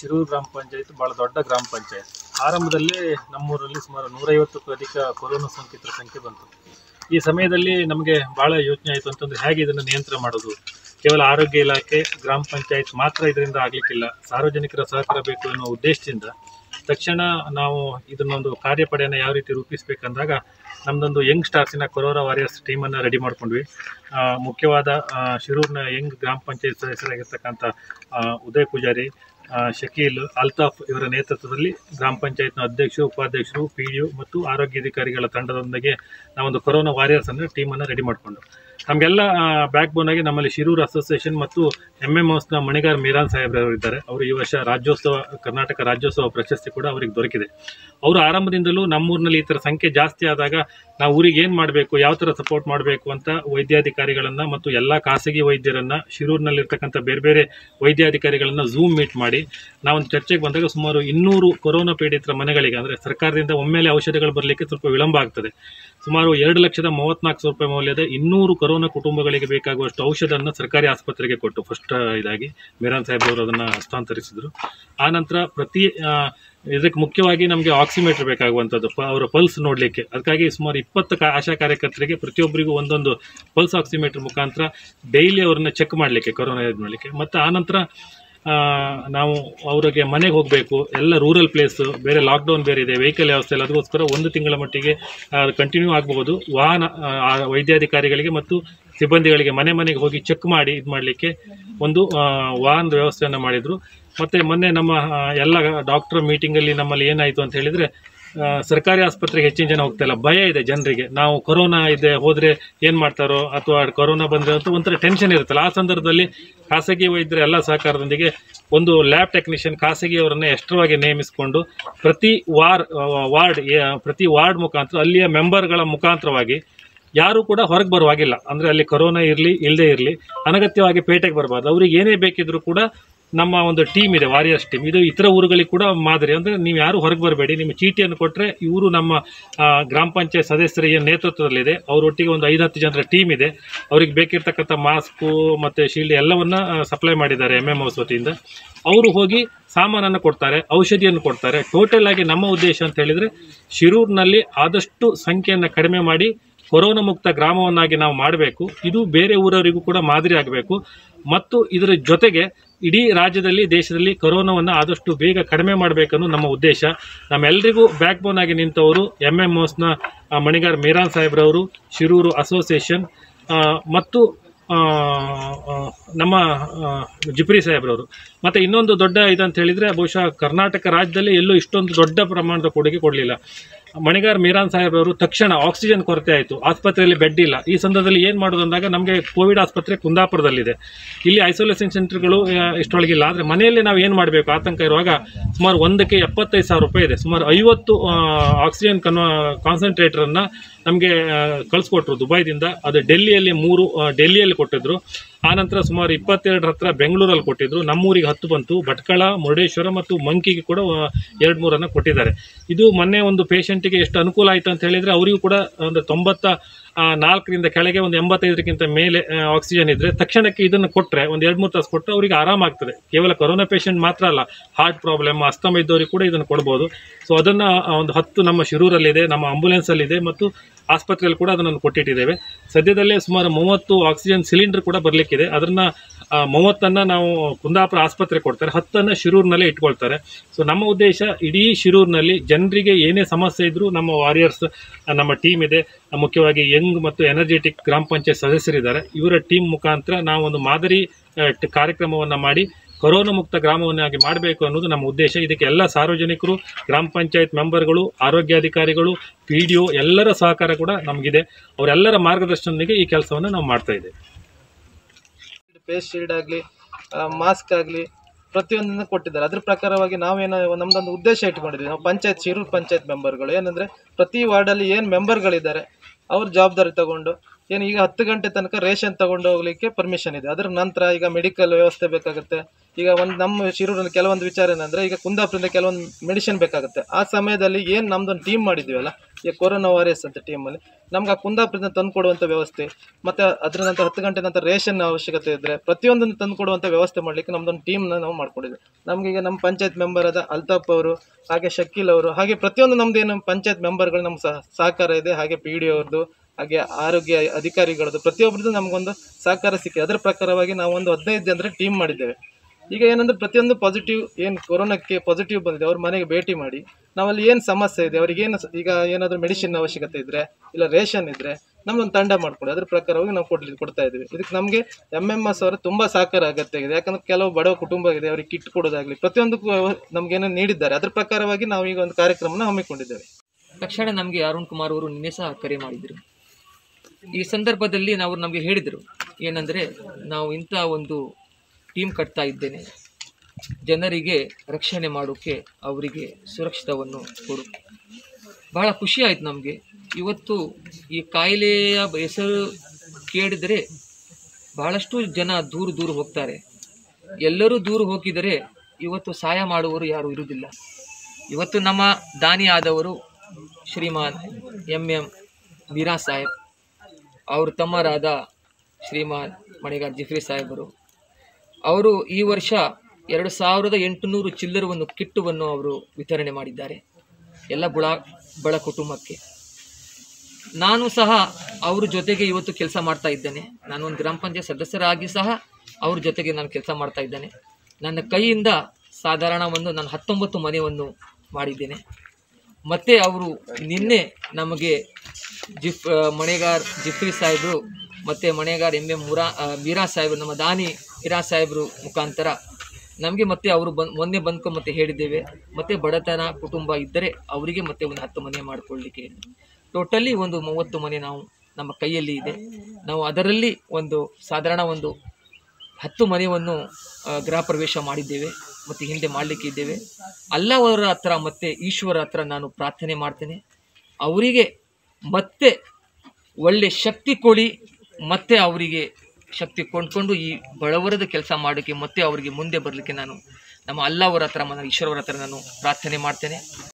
ಶಿರೂರು ಗ್ರಾಮ ಪಂಚಾಯತ್ ಬಹಳ ದೊಡ್ಡ ಗ್ರಾಮ ಪಂಚಾಯತ್ ಆರಂಭದಲ್ಲಿ ನಮ್ಮೂರಲ್ಲಿ ಸುಮಾರು ನೂರೈವತ್ತಕ್ಕೂ ಅಧಿಕ ಕೊರೋನಾ ಸೋಂಕಿತರ ಸಂಖ್ಯೆ ಬಂತು ಈ ಸಮಯದಲ್ಲಿ ನಮಗೆ ಬಹಳ ಯೋಚನೆ ಆಯಿತು ಅಂತಂದ್ರೆ ಹೇಗೆ ಇದನ್ನು ನಿಯಂತ್ರಣ ಮಾಡೋದು ಕೇವಲ ಆರೋಗ್ಯ ಇಲಾಖೆ ಗ್ರಾಮ ಪಂಚಾಯತ್ ಮಾತ್ರ ಇದರಿಂದ ಆಗಲಿಕ್ಕಿಲ್ಲ ಸಾರ್ವಜನಿಕರ ಸಹಕಾರ ಬೇಕು ಎನ್ನುವ ಉದ್ದೇಶದಿಂದ ತಕ್ಷಣ ನಾವು ಇದನ್ನೊಂದು ಕಾರ್ಯಪಡೆಯನ್ನು ಯಾವ ರೀತಿ ರೂಪಿಸಬೇಕಂದಾಗ ನಮ್ಮದೊಂದು ಯಂಗ್ ಸ್ಟಾರ್ಸಿನ ಕೊರೋನಾ ವಾರಿಯರ್ಸ್ ಟೀಮನ್ನು ರೆಡಿ ಮಾಡ್ಕೊಂಡ್ವಿ ಆ, ಮುಖ್ಯವಾದ ಆ, ಶಿರೂರಿನ ಯಂಗ್ ಗ್ರಾಮ ಪಂಚಾಯತ್ ಸದಸ್ಯರಾಗಿರ್ತಕ್ಕಂಥ ಆ, ಉದಯ್ ಪೂಜಾರಿ ಆ, ಶಕೀಲ್ ಅಲ್ತಾಫ್ ಇವರ ನೇತೃತ್ವದಲ್ಲಿ ಗ್ರಾಮ ಪಂಚಾಯತ್ನ ಅಧ್ಯಕ್ಷರು ಉಪಾಧ್ಯಕ್ಷರು ಪಿ ಡಿ ಮತ್ತು ಆರೋಗ್ಯ ಅಧಿಕಾರಿಗಳ ತಂಡದೊಂದಿಗೆ ನಾವೊಂದು ಕೊರೋನಾ ವಾರಿಯರ್ಸ್ ಅನ್ನೋ ಟೀಮನ್ನು ರೆಡಿ ಮಾಡಿಕೊಂಡು ನಮಗೆಲ್ಲ ಬ್ಯಾಕ್ ಬೋನ್ ಆಗಿ ನಮ್ಮಲ್ಲಿ ಶಿರೂರು ಅಸೋಸಿಯೇಷನ್ ಮತ್ತು ಎಮ್ ಎಮ್ ಹೌಸ್ನ ಮಣಿಗಾರ್ ಮೀರಾನ್ ಸಾಹೇಬ್ರವರು ಇದ್ದಾರೆ ಅವರು ಈ ವರ್ಷ ರಾಜ್ಯೋತ್ಸವ ಕರ್ನಾಟಕ ರಾಜ್ಯೋತ್ಸವ ಪ್ರಶಸ್ತಿ ಕೂಡ ಅವರಿಗೆ ದೊರಕಿದೆ ಅವರು ಆರಂಭದಿಂದಲೂ ನಮ್ಮೂರಿನಲ್ಲಿ ಈ ಥರ ಸಂಖ್ಯೆ ಜಾಸ್ತಿ ಆದಾಗ ನಾವು ಊರಿಗೆ ಏನು ಮಾಡಬೇಕು ಯಾವ ಥರ ಸಪೋರ್ಟ್ ಮಾಡಬೇಕು ಅಂತ ವೈದ್ಯಾಧಿಕಾರಿಗಳನ್ನು ಮತ್ತು ಎಲ್ಲ ಖಾಸಗಿ ವೈದ್ಯರನ್ನು ಶಿರೂರಿನಲ್ಲಿರ್ತಕ್ಕಂಥ ಬೇರೆ ಬೇರೆ ವೈದ್ಯಾಧಿಕಾರಿಗಳನ್ನು ಝೂಮ್ ಮೀಟ್ ಮಾಡಿ ನಾವೊಂದು ಚರ್ಚೆಗೆ ಬಂದಾಗ ಸುಮಾರು ಇನ್ನೂರು ಕೊರೋನಾ ಪೀಡಿತರ ಮನೆಗಳಿಗೆ ಅಂದರೆ ಸರ್ಕಾರದಿಂದ ಒಮ್ಮೆಲೆ ಔಷಧಿಗಳು ಬರಲಿಕ್ಕೆ ಸ್ವಲ್ಪ ವಿಳಂಬ ಆಗ್ತದೆ ಸುಮಾರು ಎರಡು ಲಕ್ಷದ ಮೂವತ್ನಾಲ್ಕು ಸಾವಿರ ರೂಪಾಯಿ ಮೌಲ್ಯದ ಇನ್ನೂರು ಕೊರೋನಾ ಕುಟುಂಬಗಳಿಗೆ ಬೇಕಾಗುವಷ್ಟು ಔಷಧವನ್ನು ಸರ್ಕಾರಿ ಆಸ್ಪತ್ರೆಗೆ ಕೊಟ್ಟು ಫಸ್ಟ್ ಇದಾಗಿ ಮೀರಾನ್ ಸಾಹೇಬ್ ಅವರು ಅದನ್ನು ಹಸ್ತಾಂತರಿಸಿದರು ಆನಂತರ ಪ್ರತಿ ಆ, ಇದಕ್ಕೆ ಮುಖ್ಯವಾಗಿ ನಮಗೆ ಆಕ್ಸಿಮೀಟರ್ ಬೇಕಾಗುವಂಥದ್ದು ಪ ಅವರ ಪಲ್ಸ್ ನೋಡಲಿಕ್ಕೆ ಅದಕ್ಕಾಗಿ ಸುಮಾರು ಇಪ್ಪತ್ತು ಕಾ ಆಶಾ ಕಾರ್ಯಕರ್ತರಿಗೆ ಪ್ರತಿಯೊಬ್ಬರಿಗೂ ಒಂದೊಂದು ಪಲ್ಸ್ ಆಕ್ಸಿಮೀಟರ್ ಮುಖಾಂತರ ಡೈಲಿ ಅವ್ರನ್ನ ಚೆಕ್ ಮಾಡಲಿಕ್ಕೆ ಕೊರೋನಾ ಇದು ಮಾಡಲಿಕ್ಕೆ ಮತ್ತು ಆನಂತರ ಆ, ನಾವು ಅವರಿಗೆ ಮನೆಗೆ ಹೋಗಬೇಕು ಎಲ್ಲ ರೂರಲ್ ಪ್ಲೇಸು ಬೇರೆ ಲಾಕ್ಡೌನ್ ಬೇರೆ ಇದೆ ವೆಹಿಕಲ್ ವ್ಯವಸ್ಥೆ ಇಲ್ಲ ಅದಕ್ಕೋಸ್ಕರ ಒಂದು ತಿಂಗಳ ಮಟ್ಟಿಗೆ ಕಂಟಿನ್ಯೂ ಆಗಬಹುದು ವಾಹನ ಆ, ಆ ವೈದ್ಯಾಧಿಕಾರಿಗಳಿಗೆ ಮತ್ತು ಸಿಬ್ಬಂದಿಗಳಿಗೆ ಮನೆ ಮನೆಗೆ ಹೋಗಿ ಚೆಕ್ ಮಾಡಿ ಇದು ಮಾಡಲಿಕ್ಕೆ ಒಂದು ಆ, ವಾಹನದ ವ್ಯವಸ್ಥೆಯನ್ನು ಮಾಡಿದರು ಮತ್ತು ಮೊನ್ನೆ ನಮ್ಮ ಆ, ಎಲ್ಲ ಡಾಕ್ಟರ್ ಮೀಟಿಂಗಲ್ಲಿ ನಮ್ಮಲ್ಲಿ ಏನಾಯಿತು ಅಂತ ಹೇಳಿದರೆ ಆ, ಸರ್ಕಾರಿ ಆಸ್ಪತ್ರೆಗೆ ಹೆಚ್ಚಿನ ಜನ ಹೋಗ್ತಾ ಇಲ್ಲ ಭಯ ಇದೆ ಜನರಿಗೆ ನಾವು ಕೊರೋನಾ ಇದೆ ಹೋದರೆ ಏನು ಮಾಡ್ತಾರೋ ಅಥವಾ ಕೊರೋನಾ ಬಂದರೆ ಅಂತ ಒಂಥರ ಟೆನ್ಷನ್ ಇರುತ್ತಲ್ಲ ಆ ಸಂದರ್ಭದಲ್ಲಿ ಖಾಸಗಿ ವೈದ್ಯರ ಎಲ್ಲ ಸಹಕಾರದೊಂದಿಗೆ ಒಂದು ಲ್ಯಾಬ್ ಟೆಕ್ನಿಷಿಯನ್ ಖಾಸಗಿಯವರನ್ನ ಎಷ್ಟರವಾಗಿ ನೇಮಿಸಿಕೊಂಡು ಪ್ರತಿ ವಾರ್ ವಾರ್ಡ್ ಪ್ರತಿ ವಾರ್ಡ್ ಮುಖಾಂತರ ಅಲ್ಲಿಯ ಮೆಂಬರ್ಗಳ ಮುಖಾಂತರವಾಗಿ ಯಾರು ಕೂಡ ಹೊರಗೆ ಬರುವಾಗಿಲ್ಲ ಅಂದರೆ ಅಲ್ಲಿ ಕೊರೋನಾ ಇರಲಿ ಇಲ್ಲದೆ ಇರಲಿ ಅನಗತ್ಯವಾಗಿ ಪೇಟೆಗೆ ಬರಬಾರ್ದು ಅವ್ರಿಗೆ ಏನೇ ಬೇಕಿದ್ರೂ ಕೂಡ ನಮ್ಮ ಒಂದು ಟೀಮ್ ಇದೆ ವಾರಿಯರ್ಸ್ ಟೀಮ್ ಇದು ಇತರ ಊರುಗಳಿಗೆ ಕೂಡ ಮಾದರಿ ಅಂದರೆ ನೀವು ಯಾರು ಹೊರಗೆ ಬರಬೇಡಿ ನಿಮ್ಮ ಚೀಟಿಯನ್ನು ಕೊಟ್ಟರೆ ಇವರು ನಮ್ಮ ಆ, ಗ್ರಾಮ ಪಂಚಾಯತ್ ಸದಸ್ಯರಿಗೆ ನೇತೃತ್ವದಲ್ಲಿದೆ ಅವರೊಟ್ಟಿಗೆ ಒಂದು ಐದು ಹತ್ತು ಜನರ ಟೀಮ್ ಇದೆ ಅವ್ರಿಗೆ ಬೇಕಿರ್ತಕ್ಕಂಥ ಮಾಸ್ಕು ಮತ್ತು ಶೀಲ್ಡ್ ಎಲ್ಲವನ್ನ ಸಪ್ಲೈ ಮಾಡಿದ್ದಾರೆ ಎಮ್ ಎಮ್ ಹೌಸ್ ವತಿಯಿಂದ ಅವರು ಹೋಗಿ ಸಾಮಾನನ್ನು ಕೊಡ್ತಾರೆ ಔಷಧಿಯನ್ನು ಕೊಡ್ತಾರೆ ಟೋಟಲ್ ಆಗಿ ನಮ್ಮ ಉದ್ದೇಶ ಅಂತ ಹೇಳಿದರೆ ಶಿರೂರಿನಲ್ಲಿ ಆದಷ್ಟು ಸಂಖ್ಯೆಯನ್ನು ಕಡಿಮೆ ಮಾಡಿ ಕೊರೋನಾ ಮುಕ್ತ ಗ್ರಾಮವನ್ನಾಗಿ ನಾವು ಮಾಡಬೇಕು ಇದು ಬೇರೆ ಊರವರಿಗೂ ಕೂಡ ಮಾದರಿ ಆಗಬೇಕು ಮತ್ತು ಇದರ ಜೊತೆಗೆ ಇಡೀ ರಾಜ್ಯದಲ್ಲಿ ದೇಶದಲ್ಲಿ ಕೊರೋನಾವನ್ನು ಆದಷ್ಟು ಬೇಗ ಕಡಿಮೆ ಮಾಡಬೇಕನ್ನೋ ನಮ್ಮ ಉದ್ದೇಶ ನಮ್ಮೆಲ್ಲರಿಗೂ ಬ್ಯಾಕ್ ಬೋನ್ ಆಗಿ ನಿಂತವರು ಎಮ್ ಎಮ್ ಓಸ್ನ ಮಣಿಗಾರ್ ಮೀರಾನ್ ಸಾಹೇಬ್ರವರು ಶಿರೂರು ಅಸೋಸಿಯೇಷನ್ ಆ, ಮತ್ತು ಆ, ಆ, ನಮ್ಮ ಆ, ಜಿಪ್ರಿ ಸಾಹೇಬ್ರವರು ಮತ್ತು ಇನ್ನೊಂದು ದೊಡ್ಡ ಇದಂತ ಹೇಳಿದರೆ ಬಹುಶಃ ಕರ್ನಾಟಕ ರಾಜ್ಯದಲ್ಲಿ ಎಲ್ಲೂ ಇಷ್ಟೊಂದು ದೊಡ್ಡ ಪ್ರಮಾಣದ ಕೊಡುಗೆ ಕೊಡಲಿಲ್ಲ ಮಣಿಗಾರ್ ಮೀರಾನ್ ಸಾಹೇಬ್ರವರು ತಕ್ಷಣ ಆಕ್ಸಿಜನ್ ಕೊರತೆ ಆಯಿತು ಆಸ್ಪತ್ರೆಯಲ್ಲಿ ಬೆಡ್ ಇಲ್ಲ ಈ ಸಂದರ್ಭದಲ್ಲಿ ಏನು ಮಾಡೋದು ಅಂದಾಗ ನಮಗೆ ಕೋವಿಡ್ ಆಸ್ಪತ್ರೆ ಕುಂದಾಪುರದಲ್ಲಿದೆ ಇಲ್ಲಿ ಐಸೋಲೇಷನ್ ಸೆಂಟರ್ಗಳು ಆ, ಇಷ್ಟರೊಳಗಿಲ್ಲ ಆದರೆ ಮನೆಯಲ್ಲಿ ನಾವು ಏನು ಮಾಡಬೇಕು ಆತಂಕ ಇರುವಾಗ ಸುಮಾರು ಒಂದಕ್ಕೆ ಎಪ್ಪತ್ತೈದು ಸಾವಿರ ರೂಪಾಯಿ ಇದೆ ಸುಮಾರು ಐವತ್ತು ಆ, ಆಕ್ಸಿಜನ್ ಕನ್ವ ಕಾನ್ಸಂಟ್ರೇಟರನ್ನು ನಮಗೆ ಕಳಿಸ್ಕೊಟ್ರು ದುಬೈದಿಂದ ಅದು ಡೆಲ್ಲಿಯಲ್ಲಿ ಮೂರು ಆ, ಡೆಲ್ಲಿಯಲ್ಲಿ ಕೊಟ್ಟಿದ್ರು ಆನಂತರ ಸುಮಾರು ಇಪ್ಪತ್ತೆರಡರ ಹತ್ರ ಬೆಂಗಳೂರಲ್ಲಿ ಕೊಟ್ಟಿದ್ರು ನಮ್ಮೂರಿಗೆ ಹತ್ತು ಬಂತು ಭಟ್ಕಳ ಮುರುಡೇಶ್ವರ ಮತ್ತು ಮಂಕಿಗೆ ಕೂಡ ಎರಡು ಮೂರನ್ನು ಕೊಟ್ಟಿದ್ದಾರೆ ಇದು ಮೊನ್ನೆ ಒಂದು ಪೇಷಂಟಿಗೆ ಎಷ್ಟು ಅನುಕೂಲ ಆಯಿತು ಅಂತ ಹೇಳಿದರೆ ಅವರಿಗೂ ಕೂಡ ಒಂದು ತೊಂಬತ್ತ ಆ, ನಾಲ್ಕರಿಂದ ಕೆಳಗೆ ಒಂದು ಎಂಬತ್ತೈದಕ್ಕಿಂತ ಮೇಲೆ ಆ, ಆಕ್ಸಿಜನ್ ಇದ್ದರೆ ತಕ್ಷಣಕ್ಕೆ ಇದನ್ನು ಕೊಟ್ಟರೆ ಒಂದು ಎರಡು ಮೂರು ತಾಸು ಕೊಟ್ಟರೆ ಅವರಿಗೆ ಆರಾಮಾಗ್ತದೆ ಕೇವಲ ಕೊರೋನಾ ಪೇಷಂಟ್ ಮಾತ್ರ ಅಲ್ಲ ಹಾರ್ಟ್ ಪ್ರಾಬ್ಲಮ್ ಅಸ್ತಮ ಇದ್ದವರಿಗೆ ಕೂಡ ಇದನ್ನು ಕೊಡ್ಬೋದು ಸೊ ಅದನ್ನು ಒಂದು ಹತ್ತು ನಮ್ಮ ಶಿರೂರಲ್ಲಿದೆ ನಮ್ಮ ಆಂಬುಲೆನ್ಸಲ್ಲಿದೆ ಮತ್ತು ಆಸ್ಪತ್ರೆಯಲ್ಲಿ ಕೂಡ ಅದನ್ನು ಕೊಟ್ಟಿಟ್ಟಿದ್ದೇವೆ ಸದ್ಯದಲ್ಲೇ ಸುಮಾರು ಮೂವತ್ತು ಆಕ್ಸಿಜನ್ ಸಿಲಿಂಡರ್ ಕೂಡ ಬರಲಿಕ್ಕಿದೆ ಅದನ್ನು ಮೂವತ್ತನ್ನು ನಾವು ಕುಂದಾಪುರ ಆಸ್ಪತ್ರೆ ಕೊಡ್ತಾರೆ ಹತ್ತನ್ನು ಶಿರೂರಿನಲ್ಲೇ ಇಟ್ಕೊಳ್ತಾರೆ ಸೊ ನಮ್ಮ ಉದ್ದೇಶ ಇಡೀ ಶಿರೂರಿನಲ್ಲಿ ಜನರಿಗೆ ಏನೇ ಸಮಸ್ಯೆ ಇದ್ದರೂ ನಮ್ಮ ವಾರಿಯರ್ಸ್ ನಮ್ಮ ಟೀಮ್ ಇದೆ ಮುಖ್ಯವಾಗಿ ಯಂಗ್ ಮತ್ತು ಎನರ್ಜೆಟಿಕ್ ಗ್ರಾಮ ಪಂಚಾಯತ್ ಸದಸ್ಯರಿದ್ದಾರೆ ಇವರ ಟೀಮ್ ಮುಖಾಂತರ ನಾವು ಒಂದು ಮಾದರಿ ಕಾರ್ಯಕ್ರಮವನ್ನು ಮಾಡಿ ಕೊರೋನಾ ಮುಕ್ತ ಗ್ರಾಮವನ್ನಾಗಿ ಮಾಡಬೇಕು ಅನ್ನೋದು ನಮ್ಮ ಉದ್ದೇಶ ಇದಕ್ಕೆ ಎಲ್ಲ ಸಾರ್ವಜನಿಕರು ಗ್ರಾಮ ಪಂಚಾಯತ್ ಮೆಂಬರ್ಗಳು ಆರೋಗ್ಯಾಧಿಕಾರಿಗಳು ಪಿ ಡಿ ಒ ಎಲ್ಲರ ಸಹಕಾರ ಕೂಡ ನಮಗಿದೆ ಅವರೆಲ್ಲರ ಮಾರ್ಗದರ್ಶನದೊಂದಿಗೆ ಈ ಕೆಲಸವನ್ನು ನಾವು ಮಾಡ್ತಾ ಇದ್ದೇವೆ ಫೇಸ್ ಶೀಲ್ಡ್ ಆಗಲಿ ಮಾಸ್ಕ್ ಆಗಲಿ ಪ್ರತಿಯೊಂದನ್ನು ಕೊಟ್ಟಿದ್ದಾರೆ ಅದ್ರ ಪ್ರಕಾರವಾಗಿ ನಾವೇನೋ ನಮ್ದೊಂದು ಉದ್ದೇಶ ಇಟ್ಕೊಂಡಿದ್ವಿ ನಾವು ಪಂಚಾಯತ್ ಶಿರೂರು ಪಂಚಾಯತ್ ಮೆಂಬರ್ಗಳು ಏನಂದರೆ ಪ್ರತಿ ವಾರ್ಡಲ್ಲಿ ಏನು ಮೆಂಬರ್ಗಳಿದ್ದಾರೆ ಅವ್ರ ಜವಾಬ್ದಾರಿ ತಗೊಂಡು ಏನು ಈಗ ಹತ್ತು ಗಂಟೆ ತನಕ ರೇಷನ್ ತಗೊಂಡು ಹೋಗ್ಲಿಕ್ಕೆ ಪರ್ಮಿಷನ್ ಇದೆ ಅದರ ನಂತರ ಈಗ ಮೆಡಿಕಲ್ ವ್ಯವಸ್ಥೆ ಬೇಕಾಗುತ್ತೆ ಈಗ ಒಂದು ನಮ್ಮ ಶಿರೂರಲ್ಲಿ ಕೆಲವೊಂದು ವಿಚಾರ ಏನಂದ್ರೆ ಈಗ ಕುಂದಾಪುರದಿಂದ ಕೆಲವೊಂದು ಮೆಡಿಸಿನ್ ಬೇಕಾಗುತ್ತೆ ಆ ಸಮಯದಲ್ಲಿ ಏನು ನಮ್ದೊಂದು ಟೀಮ್ ಮಾಡಿದ್ವಲ್ಲ ಈಗ ಕೊರೋನಾ ವಾರಿಯರ್ಸ್ ಅಂತ ಟೀಮಲ್ಲಿ ನಮ್ಗೆ ಆ ಕುಂದಾಪುರದಿಂದ ತಂದು ಕೊಡುವಂಥ ವ್ಯವಸ್ಥೆ ಮತ್ತೆ ಅದರ ನಂತರ ಹತ್ತು ಗಂಟೆ ನಂತರ ರೇಷನ್ ಅವಶ್ಯಕತೆ ಇದ್ದರೆ ಪ್ರತಿಯೊಂದನ್ನು ತಂದು ಕೊಡುವಂಥ ವ್ಯವಸ್ಥೆ ಮಾಡಲಿಕ್ಕೆ ನಮ್ದೊಂದು ಟೀಮ್ನ ನಾವು ಮಾಡ್ಕೊಂಡಿದ್ವಿ ನಮ್ಗೆ ಈಗ ನಮ್ಮ ಪಂಚಾಯತ್ ಮೆಂಬರ್ ಆದ ಅಲ್ತಾಫ್ ಅವರು ಹಾಗೆ ಶಕೀಲ್ ಅವರು ಹಾಗೆ ಪ್ರತಿಯೊಂದು ನಮ್ದು ಏನು ಪಂಚಾಯತ್ ಮೆಂಬರ್ಗಳು ನಮ್ಮ ಸಹ ಸಹಕಾರ ಇದೆ ಹಾಗೆ ಪಿ ಡಿ ಅವ್ರದ್ದು ಹಾಗೆ ಆರೋಗ್ಯ ಅಧಿಕಾರಿಗಳದ್ದು ಪ್ರತಿಯೊಬ್ಬರದ್ದು ನಮಗೊಂದು ಸಹಕಾರ ಸಿಕ್ಕಿದೆ ಅದರ ಪ್ರಕಾರವಾಗಿ ನಾವು ಒಂದು ಹದಿನೈದು ಜನರ ಟೀಮ್ ಮಾಡಿದ್ದೇವೆ ಈಗ ಏನಂದ್ರೆ ಪ್ರತಿಯೊಂದು ಪಾಸಿಟಿವ್ ಏನು ಕೊರೋನಾಕ್ಕೆ ಪಾಸಿಟಿವ್ ಬಂದಿದೆ ಅವ್ರ ಮನೆಗೆ ಭೇಟಿ ಮಾಡಿ ನಾವಲ್ಲಿ ಏನು ಸಮಸ್ಯೆ ಇದೆ ಅವ್ರಿಗೆ ಏನು ಈಗ ಏನಾದರೂ ಮೆಡಿಸಿನ್ ಅವಶ್ಯಕತೆ ಇದ್ದರೆ ಇಲ್ಲ ರೇಷನ್ ಇದ್ದರೆ ನಮ್ಮೊಂದು ತಂಡ ಮಾಡ್ಕೊಳ್ಳಿ ಅದ್ರ ಪ್ರಕಾರವಾಗಿ ನಾವು ಕೊಡ್ಲಿ ಕೊಡ್ತಾ ಇದ್ವಿ ಇದಕ್ಕೆ ನಮಗೆ ಎಮ್ ಎಮ್ ಎಸ್ ಅವರ ತುಂಬ ಸಹಕಾರ ಅಗತ್ಯ ಇದೆ ಯಾಕಂದ್ರೆ ಕೆಲವು ಬಡವ ಕುಟುಂಬ ಇದೆ ಅವರಿಗೆ ಕಿಟ್ ಕೊಡೋದಾಗಲಿ ಪ್ರತಿಯೊಂದಕ್ಕೂ ನಮಗೇನೋ ನೀಡಿದ್ದಾರೆ ಅದ್ರ ಪ್ರಕಾರವಾಗಿ ನಾವು ಈಗ ಒಂದು ಕಾರ್ಯಕ್ರಮನ ಹಮ್ಮಿಕೊಂಡಿದ್ದೇವೆ ತಕ್ಷಣ ನಮಗೆ ಅರುಣ್ ಕುಮಾರ್ ಅವರು ನಿನ್ನೆ ಸಹ ಕರೆ ಮಾಡಿದರು ಈ ಸಂದರ್ಭದಲ್ಲಿ ನಾವು ನಮಗೆ ಹೇಳಿದರು ಏನಂದರೆ ನಾವು ಇಂಥ ಒಂದು ಟೀಮ್ ಕಟ್ತಾ ಇದ್ದೇನೆ ಜನರಿಗೆ ರಕ್ಷಣೆ ಮಾಡೋಕ್ಕೆ ಅವರಿಗೆ ಸುರಕ್ಷಿತವನ್ನು ಕೊಡು ಬಹಳ ಖುಷಿ ಆಯಿತು ನಮಗೆ ಇವತ್ತು ಈ ಕಾಯಿಲೆಯ ಹೆಸರು ಕೇಳಿದರೆ ಬಹಳಷ್ಟು ಜನ ದೂರ ದೂರ ಹೋಗ್ತಾರೆ ಎಲ್ಲರೂ ದೂರ ಹೋಗಿದರೆ ಇವತ್ತು ಸಹಾಯ ಮಾಡುವವರು ಯಾರೂ ಇರುವುದಿಲ್ಲ ಇವತ್ತು ನಮ್ಮ ದಾನಿ ಆದವರು ಶ್ರೀಮಾನ್ ಎಂ ಎಂ ಮೀರಾ ಸಾಹೇಬ್ ಅವ್ರ ತಮ್ಮರಾದ ಶ್ರೀಮಾನ್ ಮಣಿಗಾರ್ ಜಿಫ್ರಿ ಸಾಹೇಬರು ಅವರು ಈ ವರ್ಷ ಎರಡು ಸಾವಿರದ ಎಂಟುನೂರು ಚಿಲ್ಲರವನ್ನು ಕಿಟ್ಟುವನ್ನು ಅವರು ವಿತರಣೆ ಮಾಡಿದ್ದಾರೆ ಎಲ್ಲ ಬುಳ ಬಳ ಕುಟುಂಬಕ್ಕೆ ನಾನು ಸಹ ಅವ್ರ ಜೊತೆಗೆ ಇವತ್ತು ಕೆಲಸ ಮಾಡ್ತಾ ಇದ್ದೇನೆ ನಾನು ಒಂದು ಗ್ರಾಮ ಪಂಚಾಯತ್ ಸದಸ್ಯರಾಗಿ ಸಹ ಅವ್ರ ಜೊತೆಗೆ ನಾನು ಕೆಲಸ ಮಾಡ್ತಾ ಇದ್ದೇನೆ ನನ್ನ ಕೈಯಿಂದ ಸಾಧಾರಣ ಒಂದು ನಾನು ಹತ್ತೊಂಬತ್ತು ಮನೆಯನ್ನು ಮಾಡಿದ್ದೇನೆ ಮತ್ತು ಅವರು ನಿನ್ನೆ ನಮಗೆ ಜಿಫ್ ಮಣೆಗಾರ್ ಜಿಫ್ರಿ ಸಾಹೇಬರು ಮತ್ತು ಮಣೆಗಾರ್ ಎಮ್ ಎಂ ಮುರಾ ಆ, ಮೀರಾ ಸಾಹೇಬರು ನಮ್ಮ ದಾನಿ ಮೀರಾ ಸಾಹೇಬರು ಮುಖಾಂತರ ನಮಗೆ ಮತ್ತೆ ಅವರು ಬಂದು ಮೊನ್ನೆ ಬಂದ್ಕೊಂಡು ಮತ್ತೆ ಹೇಳಿದ್ದೇವೆ ಮತ್ತು ಬಡತನ ಕುಟುಂಬ ಇದ್ದರೆ ಅವರಿಗೆ ಮತ್ತೆ ಒಂದು ಹತ್ತು ಮನೆ ಮಾಡಿಕೊಳ್ಳಿಕ್ಕೆ ಟೋಟಲಿ ಒಂದು ಮೂವತ್ತು ಮನೆ ನಾವು ನಮ್ಮ ಕೈಯಲ್ಲಿ ಇದೆ ನಾವು ಅದರಲ್ಲಿ ಒಂದು ಸಾಧಾರಣ ಒಂದು ಹತ್ತು ಮನೆಯನ್ನು ಆ, ಗೃಹ ಪ್ರವೇಶ ಮಾಡಿದ್ದೇವೆ ಮತ್ತು ಹಿಂದೆ ಮಾಡಲಿಕ್ಕೆ ಇದ್ದೇವೆ ಅಲ್ಲವರ ಹತ್ರ ಮತ್ತು ಈಶ್ವರ ಹತ್ರ ನಾನು ಪ್ರಾರ್ಥನೆ ಮಾಡ್ತೇನೆ ಅವರಿಗೆ ಮತ್ತೆ ಒಳ್ಳೆ ಶಕ್ತಿ ಕೊಡಿ ಮತ್ತೆ ಅವರಿಗೆ ಶಕ್ತಿ ಕೊಂಡ್ಕೊಂಡು ಈ ಬಡವರದ ಕೆಲಸ ಮಾಡೋಕ್ಕೆ ಮತ್ತೆ ಅವರಿಗೆ ಮುಂದೆ ಬರಲಿಕ್ಕೆ ನಾನು ನಮ್ಮ ಅಲ್ಲವರ ಹತ್ರ ಮತ್ತು ಈಶ್ವರವರ ಹತ್ರ ನಾನು ಪ್ರಾರ್ಥನೆ ಮಾಡ್ತೇನೆ